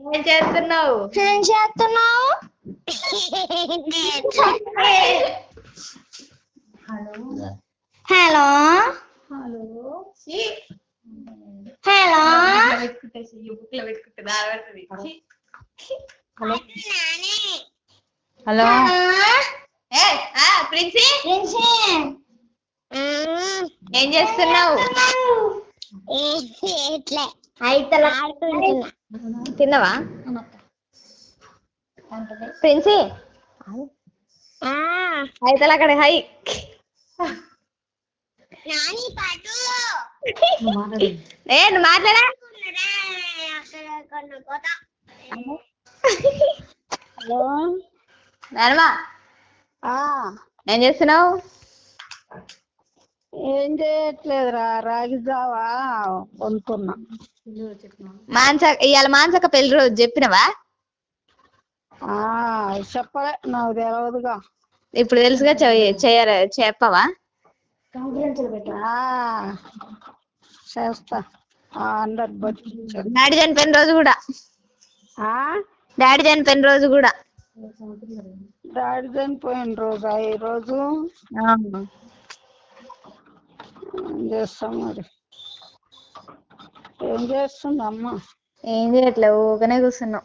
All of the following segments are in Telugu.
ఏం చేస్తున్నావు ఏం చేస్తున్నావు హలో హలో హలో పెట్టుకుంటే బుక్ లో పెట్టుకుంటే దారి హలో హలో ఏ ఆ ప్రిన్సీ ఏం చేస్తున్నావు అయితే ఆడుకుంటున్నా తిన్నావా ప్రిన్సీ అయితే అక్కడ హై నాని పట్టు ఏ నువ్వు మాట్లాడా హలో నానమా ఆ ఏం చేస్తున్నావు ఏం చేయట్లేదురా రాగి జావా కొనుక్కున్నా మాన్స ఇవాళ మాన్సక పెళ్లి రోజు చెప్పినవా ఆ చెప్పలే నాకు తెలియదుగా ఇప్పుడు తెలుసుగా చెయ్య- చెయ్యాలి చెప్పవా ఆ చేస్తా ఆ అందరు బతికించారు డాడీ చనిపోయిన రోజు కూడా ఆ డాడీ చనిపోయిన రోజు కూడా డాడీ చనిపోయిన రోజా ఈ రోజు ఏం చేస్తాం మరి ఏం చేస్తుంది అమ్మ ఏం చేయట్లే ఊకనే కూర్చున్నాం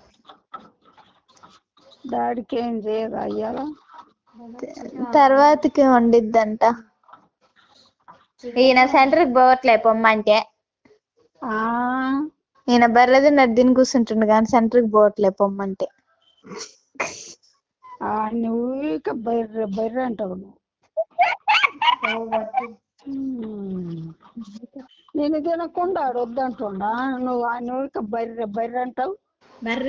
డాడీకి ఏం చేయదా అయ్యాల తర్వాతకి వండిద్దంట ఈయన సెంటర్కి పోవట్లే పొమ్మంటే ఆ ఈయన బర్రెది నడ్డిని కూర్చుంటుండు కానీ సెంటర్కి పోవట్లే పొమ్మంటే ఆ నువ్వు ఇక బర్రె బర్రె అంటావు నువ్వు ఉమ్. నేను తినకుండా ఆడు వద్దంటుండా నువ్వు ఆ నువ్వు ఇక బర్రె బర్రె అంటావు బర్రె